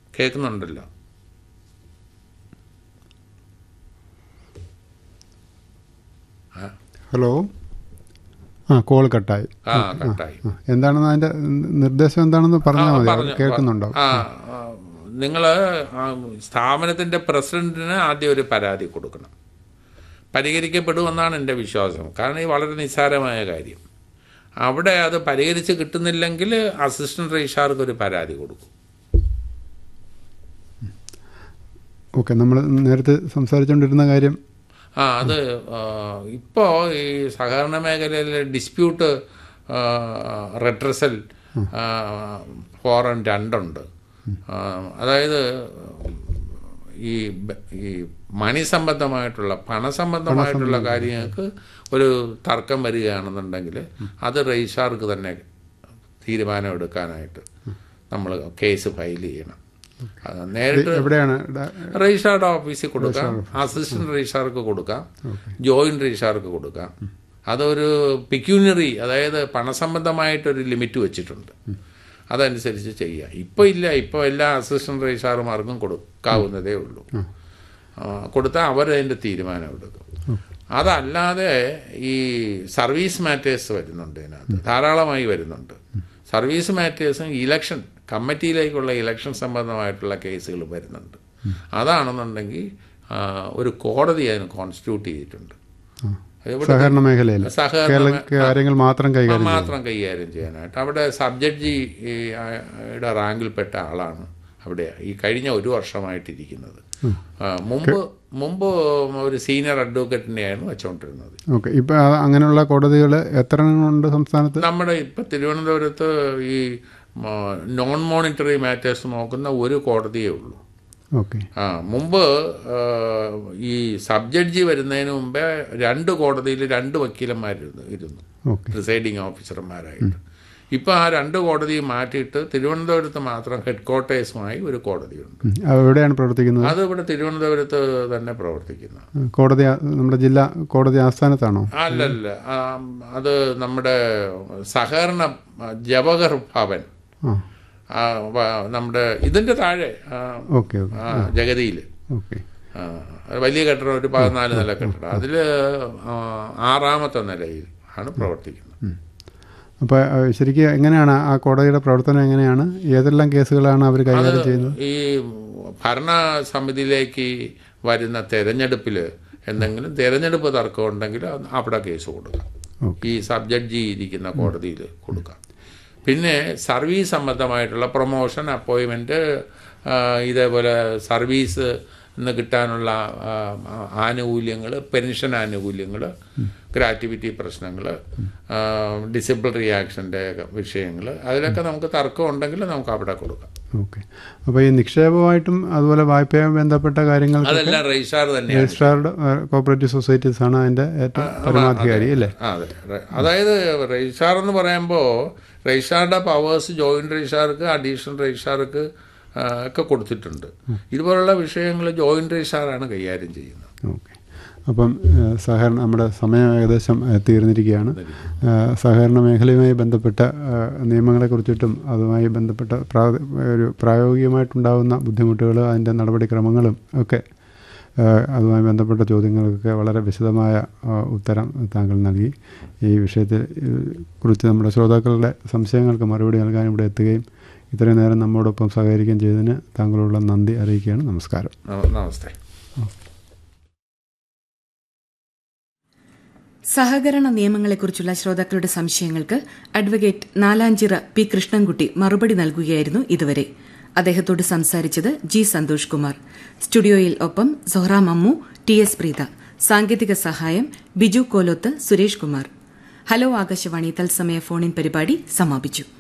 കേൾക്കുന്നുണ്ടല്ലോ ഹലോ ആ കോൾ കട്ടായി ആ കട്ടായി ആ, എന്താണെന്ന് അതിന്റെ നിർദ്ദേശം എന്താണെന്ന് പറഞ്ഞാൽ മതി പറഞ്ഞു. കേൾക്കുന്നുണ്ടോ ആ നിങ്ങൾ സ്ഥാപനത്തിൻ്റെ പ്രസിഡന്റിന് ആദ്യം ഒരു പരാതി കൊടുക്കണം പരിഹരിക്കപ്പെടുമെന്നാണ് എൻ്റെ വിശ്വാസം കാരണം ഇത് വളരെ നിസ്സാരമായ കാര്യം അവിടെ അത് പരിഹരിച്ച് കിട്ടുന്നില്ലെങ്കിൽ അസിസ്റ്റന്റ് രജിസ്ട്രാർക്ക് ഒരു പരാതി കൊടുക്കും ഓക്കെ നമ്മൾ നേരത്തെ സംസാരിച്ചുകൊണ്ടിരുന്ന കാര്യം ആ അത് ഇപ്പോൾ ഈ സഹകരണ മേഖലയിലെ ഡിസ്പ്യൂട്ട് റെട്രസൽ ഫോറം രണ്ടുണ്ട് ആ, അതായത് ഈ ബ- ഈ മണി സംബന്ധമായിട്ടുള്ള പണസംബന്ധമായിട്ടുള്ള കാര്യങ്ങൾക്ക് ഒരു തർക്കം വരികയാണെന്നുണ്ടെങ്കിൽ അത് രജിസ്ട്രാർക്ക് തന്നെ തീരുമാനം എടുക്കാനായിട്ട് നമ്മൾ കേസ് ഫയൽ ചെയ്യണം അത് നേരിട്ട് എവിടെയാണ് ഡ- രജിസ്ട്രാറുടെ ഓഫീസിൽ കൊടുക്കാം അസിസ്റ്റന്റ് രജിസ്ട്രാർക്ക് കൊടുക്കാം ജോയിന്റ് രജിസ്ട്രാർക്ക് കൊടുക്കാം അതൊരു പിക്യൂണറി അതായത് പണസംബന്ധമായിട്ടൊരു ലിമിറ്റ് വെച്ചിട്ടുണ്ട് അതനുസരിച്ച് ചെയ്യുക ഇപ്പോൾ ഇല്ല ഇപ്പോൾ എല്ലാ അസിസ്റ്റന്റ് രജിസ്ട്രാർമാർക്കും കൊടുക്കാവുന്നതേ ഉള്ളൂ ആ, കൊടുത്താൽ അവരതിൻ്റെ തീരുമാനം എടുക്കും അതല്ലാതെ ഈ സർവീസ് മാറ്റേഴ്സ് വരുന്നുണ്ട് ഇതിനകത്ത് ധാരാളമായി വരുന്നുണ്ട് സർവീസ് മാറ്റേഴ്സും ഇലക്ഷൻ കമ്മിറ്റിയിലേക്കുള്ള ഇലക്ഷൻ സംബന്ധമായിട്ടുള്ള കേസുകൾ വരുന്നുണ്ട് അതാണെന്നുണ്ടെങ്കിൽ ആ, ഒരു കോടതി അതിന് കോൺസ്റ്റിറ്റ്യൂട്ട് ചെയ്തിട്ടുണ്ട് അതിവിടെ സഹകരണ മേഖലയിൽ സഹകരണ കേരള മേ- കാര്യങ്ങൾ മാത്രം കൈകാര്യം ചെയ്യും. മാത്രം കൈകാര്യം ചെയ്യാനായിട്ട് അവിടെ സബ്ജഡ്ജി ഈ, ആ, യുടെ റാങ്കിൽപ്പെട്ട ആളാണ് അവിടെ ഈ കഴിഞ്ഞ ഒരു വർഷമായിട്ടിരിക്കുന്നത് ആ, മുമ്പ് മുമ്പ് ഒരു സീനിയർ അഡ്വക്കേറ്റിനെയായിരുന്നു വെച്ചുകൊണ്ടിരുന്നത് ഓക്കെ ഇപ്പൊ ആ- അങ്ങനെയുള്ള കോടതികൾ എത്ര എണ്ണമുണ്ട് സംസ്ഥാനത്ത് നമ്മുടെ ഇപ്പം തിരുവനന്തപുരത്ത് ഈ നോൺ മോണിറ്ററി മാറ്റേഴ്സ് നോക്കുന്ന ഒരു കോടതിയേ ഉള്ളൂ ഓക്കെ ആ മുമ്പ് ആ, ഈ സബ് ജഡ്ജി വരുന്നതിന് മുമ്പേ രണ്ട് കോടതിയിൽ രണ്ട് വക്കീലന്മാരിരുന്നു ഇരുന്നു ഓക്കെ പ്രിസൈഡിങ് ഓഫീസർമാരായിട്ട് ഇപ്പോൾ ആ രണ്ട് കോടതി മാറ്റിയിട്ട് തിരുവനന്തപുരത്ത് മാത്രം ഹെഡ് ക്വാർട്ടേഴ്സുമായി ഒരു കോടതിയുണ്ട് ഉം. എവിടെയാണ് പ്രവർത്തിക്കുന്നത് അത് ഇവിടെ തിരുവനന്തപുരത്ത് തന്നെ പ്രവർത്തിക്കുന്നു കോടതി ആ- നമ്മുടെ ജില്ലാ കോടതി ആസ്ഥാനത്താണോ അല്ലല്ല ആ, അത് നമ്മുടെ സഹകരണ ആ, ജവഹർ ഭവൻ ആ ആ, വ- നമ്മുടെ ഇതിന്റെ താഴെ ആ, ഓക്കെ ഓക്കെ ആ, ജഗതിയിൽ ഓക്കെ ആ, അത് വലിയ കെട്ടിടം ഒരു പതിനാല് നില കെട്ടിടം അതിൽ ആറാമത്തെ നിലയിൽ ആണ് പ്രവർത്തിക്കുന്നത് അപ്പോൾ ശരിക്കും എങ്ങനെയാണ് ആ കോടതിയുടെ പ്രവർത്തനം എങ്ങനെയാണ് ഏതെല്ലാം കേസുകളാണ് അവർ കൈകാര്യം ചെയ്യുന്നത് ഈ ഭരണ സമിതിയിലേക്ക് വരുന്ന തെരഞ്ഞെടുപ്പിൽ എന്തെങ്കിലും തെരഞ്ഞെടുപ്പ് തർക്കം ഉണ്ടെങ്കിൽ അത് അവിടെ കേസ് കൊടുക്കാം ഈ സബ് ജഡ്ജി ഇരിക്കുന്ന കോടതിയിൽ കൊടുക്കാം പിന്നെ സർവീസ് സംബന്ധമായിട്ടുള്ള പ്രൊമോഷൻ അപ്പോയിൻമെൻറ്റ് ഇതേപോലെ സർവീസ് നിന്ന് കിട്ടാനുള്ള ആനുകൂല്യങ്ങൾ പെൻഷൻ ആനുകൂല്യങ്ങൾ ഗ്രാറ്റുവിറ്റി പ്രശ്നങ്ങൾ ഡിസിപ്ലിനറി ആക്ഷൻ്റെ വിഷയങ്ങൾ അതിലൊക്കെ നമുക്ക് തർക്കം ഉണ്ടെങ്കിൽ നമുക്ക് അവിടെ കൊടുക്കാം ഓക്കെ അപ്പോൾ ഈ നിക്ഷേപമായിട്ടും അതുപോലെ വായ്പയുമായി ബന്ധപ്പെട്ട കാര്യങ്ങൾക്ക് അതെല്ലാം രജിസ്ട്രാർ തന്നെയാണ് രജിസ്ട്രാർഡ് കോപ്പറേറ്റീവ് സൊസൈറ്റീസ് ആണ് അതിൻ്റെ ഏറ്റവും പരമാധികാരി അല്ലേ ആ, അതെ റെ- അതായത് രജിസ്ട്രാർ എന്ന് പറയുമ്പോൾ രജിസ്ട്രാറുടെ പവേഴ്സ് ജോയിന്റ് രജിസ്ട്രാർക്ക് അഡീഷണൽ രജിസ്ട്രാർക്ക് ആ, ഒക്കെ കൊടുത്തിട്ടുണ്ട് ഇതുപോലുള്ള വിഷയങ്ങൾ ജോയിന്റ് രജിസ്ട്രാറാണ് കൈകാര്യം ചെയ്യുന്നത് ഓക്കെ അപ്പം ഏഹ്, സഹകരണ നമ്മുടെ സമയം ഏകദേശം ഏഹ്, തീർന്നിരിക്കുകയാണ് ഏഹ്, സഹകരണ മേഖലയുമായി ബന്ധപ്പെട്ട ഏഹ്, നിയമങ്ങളെക്കുറിച്ചിട്ടും അതുമായി ബന്ധപ്പെട്ട പ്രാ ഒരു പ്രായോഗികമായിട്ടുണ്ടാകുന്ന ബുദ്ധിമുട്ടുകൾ അതിൻ്റെ നടപടിക്രമങ്ങളും ഒക്കെ ഏഹ്, അതുമായി ബന്ധപ്പെട്ട ചോദ്യങ്ങൾക്കൊക്കെ വളരെ വിശദമായ ഏഹ്, ഉത്തരം താങ്കൾ നൽകി ഈ വിഷയത്തെ ഏഹ്, കുറിച്ച് നമ്മുടെ ശ്രോതാക്കളുടെ സംശയങ്ങൾക്ക് മറുപടി നൽകാൻ ഇവിടെ എത്തുകയും ഇത്രയും നേരം നമ്മോടൊപ്പം സഹകരിക്കുകയും ചെയ്തതിന് താങ്കളുള്ള നന്ദി അറിയിക്കുകയാണ് നമസ്കാരം നമ- നമസ്തേ സഹകരണ നിയമങ്ങളെക്കുറിച്ചുള്ള ശ്രോതാക്കളുടെ സംശയങ്ങൾക്ക് അഡ്വക്കേറ്റ് നാലാഞ്ചിറ പി കൃഷ്ണൻകുട്ടി മറുപടി നൽകുകയായിരുന്നു ഇതുവരെ അദ്ദേഹത്തോട് സംസാരിച്ചത് ജി സന്തോഷ് കുമാർ സ്റ്റുഡിയോയിൽ ഒപ്പം സൊഹ്റ മമ്മു ടി എസ് പ്രീത സാങ്കേതിക സഹായം ബിജു കോലോത്ത് സുരേഷ് കുമാർ ഹലോ ആകാശവാണി തത്സമയ ഫോണിൻ പരിപാടി സമാപിച്ചു